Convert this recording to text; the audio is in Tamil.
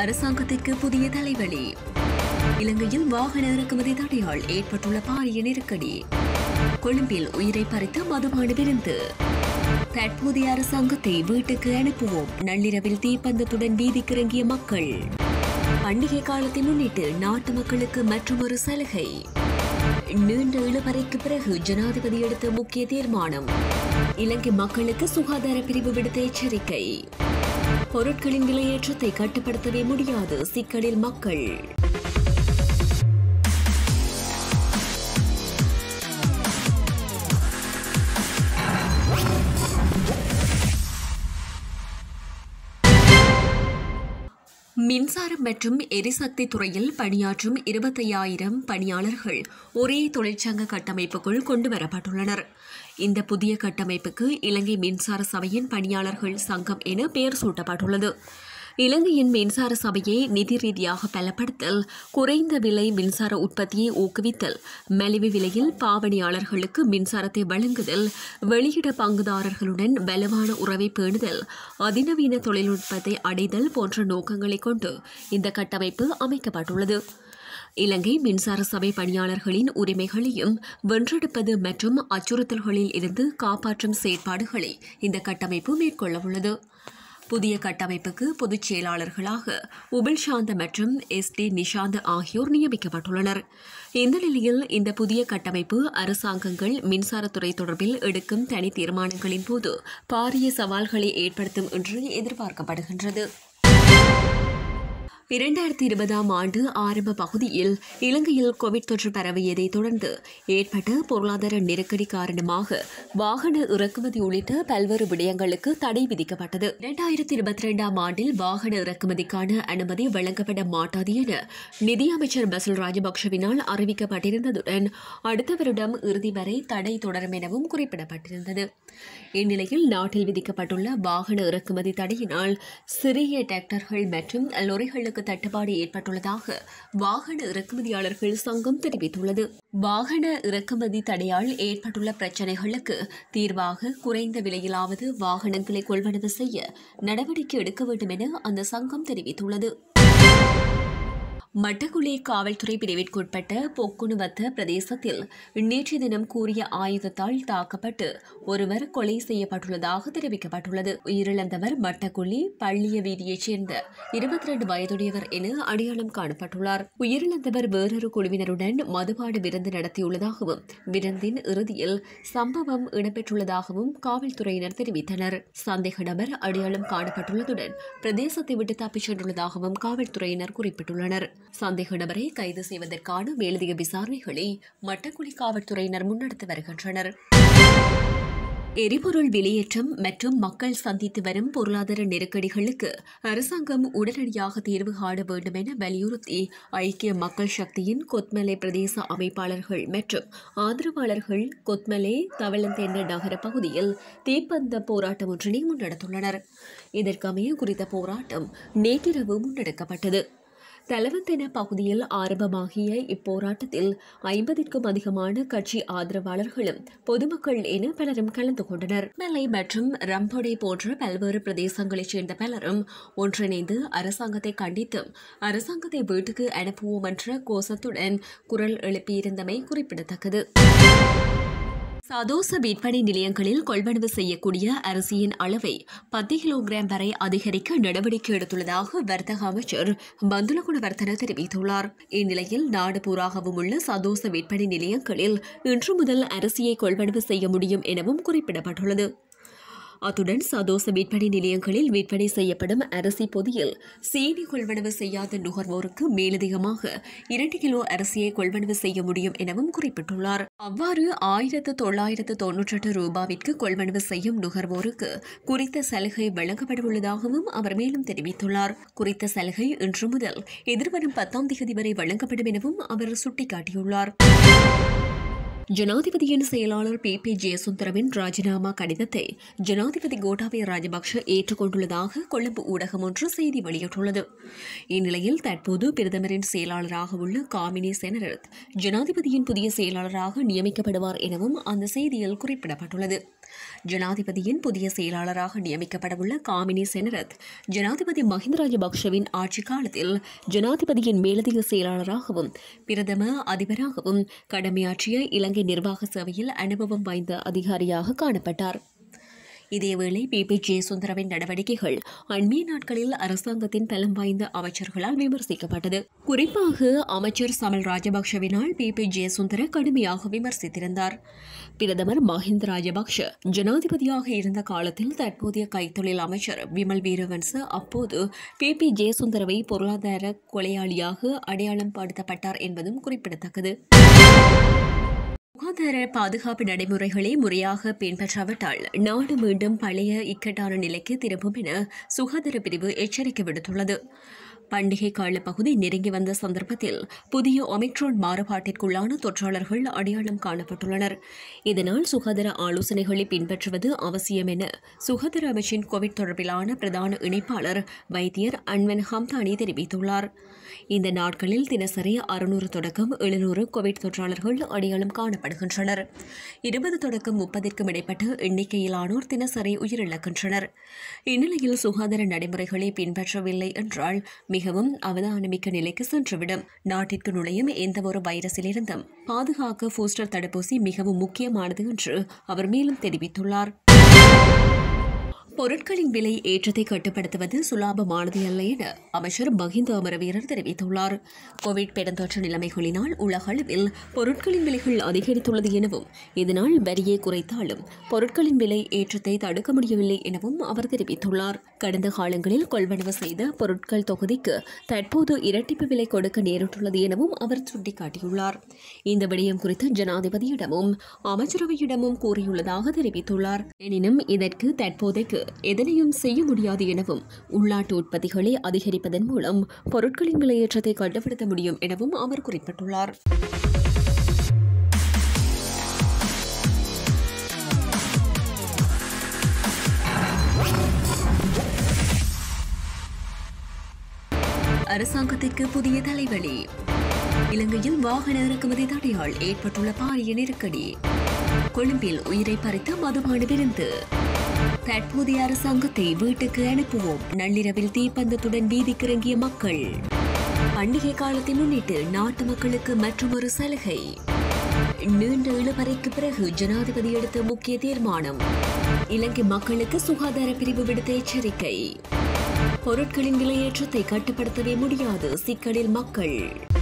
அரசாங்கத்திற்கு புதிய தலைவலி இலங்கையில் வாகன இறக்குமதி தடையால் ஏற்பட்டுள்ள பாரிய நெருக்கடி கொழும்பில் உயிரை பறித்த மதுபான விருந்து தற்போதைய அரசாங்கத்தை வீட்டுக்கு அனுப்புவோம் நள்ளிரவில் தீப்பந்தத்துடன் வீதிக்கு இறங்கிய மக்கள் பண்டிகை காலத்தை முன்னிட்டு நாட்டு மக்களுக்கு மற்றொரு சலுகை நீண்ட இழுபறைக்கு பிறகு ஜனாதிபதி எடுத்த முக்கிய தீர்மானம் இலங்கை மக்களுக்கு சுகாதார பிரிவு விடுத்த எச்சரிக்கை பொருட்களின் விலையேற்றத்தை கட்டுப்படுத்தவே முடியாது சிக்கலில் மக்கள் மின்சாரம் மற்றும் எரிசக்தி துறையில் பணியாற்றும் இருபத்தையாயிரம் பணியாளர்கள் ஒரே தொழிற்சங்க கட்டமைப்புக்குள் கொண்டு வரப்பட்டுள்ளனர் இந்த புதிய கட்டமைப்புக்கு இலங்கை மின்சார சபையின் பணியாளர்கள் சங்கம் என பெயர் சூட்டப்பட்டுள்ளது இலங்கையின் மின்சார சபையை நிதி ரீதியாக பலப்படுத்தல் குறைந்த விலை மின்சார உற்பத்தியை ஊக்குவித்தல் மலிவு விலையில் பாவனையாளர்களுக்கு மின்சாரத்தை வழங்குதல் வெளியிட பங்குதாரர்களுடன் வலுவான உறவை பேணுதல் அதிநவீன தொழில்நுட்பத்தை அடைதல் போன்ற நோக்கங்களை கொண்டு இந்த கட்டமைப்பு அமைக்கப்பட்டுள்ளது இலங்கை மின்சார சபை பணியாளர்களின் உரிமைகளையும் வென்றெடுப்பது மற்றும் அச்சுறுத்தல்களில் இருந்து காப்பாற்றும் செயற்பாடுகளை இந்த கட்டமைப்பு மேற்கொள்ளவுள்ளது புதிய கட்டமைப்புக்கு பொதுச் செயலாளர்களாக உபில் சாந்த மற்றும் எஸ் டி நிஷாந்த் ஆகியோர் நியமிக்கப்பட்டுள்ளனர் இந்த நிலையில் இந்த புதிய கட்டமைப்பு அரசாங்கங்கள் மின்சாரத்துறை தொடர்பில் எடுக்கும் தனி தீர்மானங்களின் போது பாரிய சவால்களை ஏற்படுத்தும் என்று எதிர்பார்க்கப்படுகின்றது இரண்டாயிரத்தி இருபதாம் ஆண்டு ஆரம்ப பகுதியில் இலங்கையில் கோவிட் தொற்று பரவியதை தொடர்ந்து ஏற்பட்ட பொருளாதார நெருக்கடி காரணமாக வாகன இறக்குமதி உள்ளிட்ட பல்வேறு விடயங்களுக்கு தடை விதிக்கப்பட்டது இரண்டாயிரத்தி இருபத்தி இரண்டாம் ஆண்டில் வாகன இறக்குமதிக்கான அனுமதி வழங்கப்பட மாட்டாது என நிதியமைச்சர் பசில் ராஜபக்ஷவினால் அறிவிக்கப்பட்டிருந்ததுடன் அடுத்த வருடம் இறுதி வரை தடை தொடரும் எனவும் குறிப்பிடப்பட்டிருந்தது இந்நிலையில் நாட்டில் விதிக்கப்பட்டுள்ள வாகன இறக்குமதி தடையினால் சிறிய டிராக்டர்கள் மற்றும் லொரிகளுக்கு தட்டுப்பாடு ஏற்பட்டுள்ளதாக வாகன இறக்குமதியாளர்கள் சங்கம் தெரிவித்துள்ளது வாகன இறக்குமதி தடையால் ஏற்பட்டுள்ள பிரச்சினைகளுக்கு தீர்வாக குறைந்த விலையிலாவது வாகனங்களை கொள்வனவு செய்ய நடவடிக்கை எடுக்க வேண்டும் என அந்த சங்கம் தெரிவித்துள்ளது மட்டக்குளி காவல்துறை பிரிவிற்குட்பட்ட பொக்குணுவத்த பிரதேசத்தில் நேற்றைய தினம் கூறிய ஆயுதத்தால் தாக்கப்பட்டு ஒருவர் கொலை செய்யப்பட்டுள்ளதாக தெரிவிக்கப்பட்டுள்ளது உயிரிழந்தவர் மட்டக்குளி பள்ளிய வீதியைச் சேர்ந்த இருபத்தி ரெண்டு வயதுடையவர் என அடையாளம் காணப்பட்டுள்ளார் உயிரிழந்தவர் வேறொரு குழுவினருடன் மதுபாடு விருந்து நடத்தியுள்ளதாகவும் விருந்தின் இறுதியில் சம்பவம் இடம்பெற்றுள்ளதாகவும் காவல்துறையினர் தெரிவித்தனர் சந்தேக நபர் அடையாளம் காணப்பட்டுள்ளதுடன் பிரதேசத்தை விட்டு தப்பிச் சென்றுள்ளதாகவும் காவல்துறையினர் குறிப்பிட்டுள்ளனர் சந்தேக நபரை கைது செய்வதற்கான மேலதிக விசாரணைகளை மட்டக்குழி காவல்துறையினர் முன்னெடுத்து வருகின்றனர் எரிபொருள் விலையேற்றம் மற்றும் மக்கள் சந்தித்து வரும் பொருளாதார நெருக்கடிகளுக்கு அரசாங்கம் உடனடியாக தீர்வு காண வேண்டும் என வலியுறுத்தி ஐக்கிய மக்கள் சக்தியின் கொத்மலை பிரதேச அமைப்பாளர்கள் மற்றும் ஆதரவாளர்கள் கொத்மலே தவளந்தென்ன நகர பகுதியில் தீப்பந்த போராட்டம் ஒன்றினை முன்னெடுத்துள்ளனர் இதற்கமைய குறித்த போராட்டம் நேற்றிரவு முன்னெடுக்கப்பட்டது தலவந்தென பகுதியில் ஆரம்பமாகிய இப்போராட்டத்தில் ஐம்பதிற்கும் அதிகமான கட்சி ஆதரவாளர்களும் பொதுமக்கள் என பலரும் கலந்து கொண்டனர் மலை மற்றும் ரம்பொடை போன்ற பல்வேறு பிரதேசங்களைச் சேர்ந்த பலரும் ஒன்றிணைந்து அரசாங்கத்தை கண்டித்தும் அரசாங்கத்தை வீட்டுக்கு அனுப்புவோம் என்ற கோஷத்துடன் குரல் எழுப்பியிருந்தமை குறிப்பிடத்தக்கது சதோச விற்பனை நிலையங்களில் கொள்வனவு செய்யக்கூடிய அரிசியின் அளவை பத்து கிலோகிராம் வரை அதிகரிக்க நடவடிக்கை எடுத்துள்ளதாக வர்த்தக அமைச்சர் பந்துல குணவர்த்தன தெரிவித்துள்ளார் இந்நிலையில் நாடு பூராகவும் உள்ள சதோச விற்பனை நிலையங்களில் இன்று முதல் அரிசியை கொள்வனவு செய்ய முடியும் எனவும் குறிப்பிடப்பட்டுள்ளது அத்துடன் சதோச விற்பனை நிலையங்களில் விற்பனை செய்யப்படும் அரிசி பொதியில் சீனி கொள்வனவு செய்யாத நுகர்வோருக்கு மேலதிகமாக இரண்டு கிலோ அரிசியை கொள்வனவு செய்ய முடியும் எனவும் குறிப்பிட்டுள்ளார் அவ்வாறு ஆயிரத்து தொள்ளாயிரத்து தொன்னூற்றெட்டு ரூபாவிற்கு கொள்வனவு செய்யும் நுகர்வோருக்கு குறித்த சலுகை வழங்கப்படவுள்ளதாகவும் அவர் மேலும் தெரிவித்துள்ளார் குறித்த சலுகை இன்று முதல் எதிர்வரும் பத்தாம் தேதி வரை வழங்கப்படும் எனவும் அவர் சுட்டிக்காட்டியுள்ளார் ஜனாதிபதியின் செயலாளர் பி பி ஜெயசுந்தரவின் ராஜினாமா கடிதத்தை ஜனாதிபதி கோட்டாபய ராஜபக்ஷ ஏற்றுக்கொண்டுள்ளதாக கொழும்பு ஊடகம் ஒன்று செய்தி வெளியிட்டுள்ளது இந்நிலையில் தற்போது பிரதமரின் செயலாளராக உள்ள காமினி செனரத் ஜனாதிபதியின் புதிய செயலாளராக நியமிக்கப்படுவார் எனவும் அந்த செய்தியில் குறிப்பிடப்பட்டுள்ளது ஜனாதிபதியின் புதிய செயலாளராக நியமிக்கப்படவுள்ள காமினி செனரத் ஜனாதிபதி மஹிந்த ராஜபக்ஷவின் ஆட்சி காலத்தில் ஜனாதிபதியின் மேலதிக செயலாளராகவும் பிரதம அதிபராகவும் கடமையாற்றிய இலங்கை நிர்வாக சேவையில் அனுபவம் வாய்ந்த அதிகாரியாக காணப்பட்டார் இதேவேளை பி பி ஜெயசுந்தரவின் நடவடிக்கைகள் அண்மைய நாட்களில் அரசாங்கத்தின் பலம் வாய்ந்த அமைச்சர்களால் விமர்சிக்கப்பட்டது குறிப்பாக அமைச்சர் சமல் ராஜபக்ஷவினால் பி பி ஜெயசுந்தர கடுமையாக விமர்சித்திருந்தார் பிரதமர் மஹிந்த ராஜபக்ஷ ஜனாதிபதியாக இருந்த காலத்தில் தற்போதைய கைத்தொழில் அமைச்சர் விமல் வீரவன்ச அப்போது பி பி ஜெயசுந்தரவை பொருளாதார கொலையாளியாக அடையாளம் படுத்தப்பட்டார் என்பதும் குறிப்பிடத்தக்கது சுகாதார பாதுகாப்பு நடைமுறைகளை முறையாக பின்பற்றாவிட்டால் நாடு மீண்டும் பழைய இக்கட்டான நிலைக்கு திரும்பும் என சுகாதார பிரிவு எச்சரிக்கை விடுத்துள்ளது பண்டிகை கால பகுதி நெருங்கி வந்த சந்தர்ப்பத்தில் புதிய ஒமிக்ரான் மாறுபாட்டிற்குள்ளான தொற்றாளர்கள் அடையாளம் காணப்பட்டுள்ளனர் இதனால் சுகாதார ஆலோசனைகளை பின்பற்றுவது அவசியம் என சுகாதார அமைச்சின் கோவிட் தொடர்பிலான பிரதான இணைப்பாளர் வைத்தியர் அன்வன் ஹம்தானி தெரிவித்துள்ளார் இந்த நாட்களில் தினசரி அறுநூறு தொடக்கம் எழுநூறு கோவிட் தொற்றாளர்கள் அடையாளம் காணப்படுகின்றனர் இருபது தொடக்கம் முப்பதிற்கும் இடைப்பட்ட எண்ணிக்கையிலானோர் தினசரி உயிரிழக்கின்றனர் இந்நிலையில் சுகாதார நடைமுறைகளை பின்பற்றவில்லை என்றால் மிகவும் அவதானமிக்க நிலைக்கு சென்றுவிடும் நாட்டிற்கு நுழையும் எந்தவொரு வைரஸிலிருந்தும் பாதுகாக்க பூஸ்டர் தடுப்பூசி மிகவும் முக்கியமானது என்று அவர் மேலும் தெரிவித்துள்ளார் பொருட்களின் விலை ஏற்றத்தை கட்டுப்படுத்துவது சுலாபமானது அல்ல என அமைச்சர் மஹிந்த அமரவீரர் தெரிவித்துள்ளார் கோவிட் பெருந்தொற்று நிலைமைகளினால் உலகளவில் பொருட்களின் விலைகள் அதிகரித்துள்ளது எனவும் இதனால் வரியை குறைத்தாலும் பொருட்களின் விலை ஏற்றத்தை தடுக்க முடியவில்லை எனவும் அவர் தெரிவித்துள்ளார் கடந்த காலங்களில் கொள்வனவு செய்த பொருட்கள் தொகுதிக்கு தற்போது இரட்டிப்பு விலை கொடுக்க நேரிட்டுள்ளது எனவும் அவர் சுட்டிக்காட்டியுள்ளார் இந்த விடயம் குறித்து ஜனாதிபதியிடமும் அமைச்சரவையிடமும் கூறியுள்ளதாக தெரிவித்துள்ளார் எனினும் இதற்கு தற்போதைக்கு எதனையும் செய்ய முடியாது எனவும் உள்நாட்டு உற்பத்திகளை அதிகரிப்பதன் மூலம் பொருட்களின் விலையேற்றத்தை கட்டுப்படுத்த முடியும் எனவும் அவர் குறிப்பிட்டுள்ளார் அரசாங்கத்திற்கு புதிய தலைவலி இலங்கையில் வாகன இறக்குமதி தடையால் ஏற்பட்டுள்ள பாரிய நெருக்கடி கொழும்பில் உயிரை பறித்த மதுபான விருந்து தற்போதைய அரசாங்கத்தை வீட்டுக்கு அனுப்புவோம் நள்ளிரவில் தீப்பந்தத்துடன் வீதிக்கு இறங்கிய மக்கள் பண்டிகை காலத்தை முன்னிட்டு நாட்டு மக்களுக்கு மற்றொரு சலுகை நீண்ட இழுபறைக்கு பிறகு ஜனாதிபதி எடுத்த முக்கிய தீர்மானம் இலங்கை மக்களுக்கு சுகாதார பிரிவு விடுத்த எச்சரிக்கை பொருட்களின் விலையேற்றத்தை கட்டுப்படுத்தவே முடியாது சிக்கலில் மக்கள்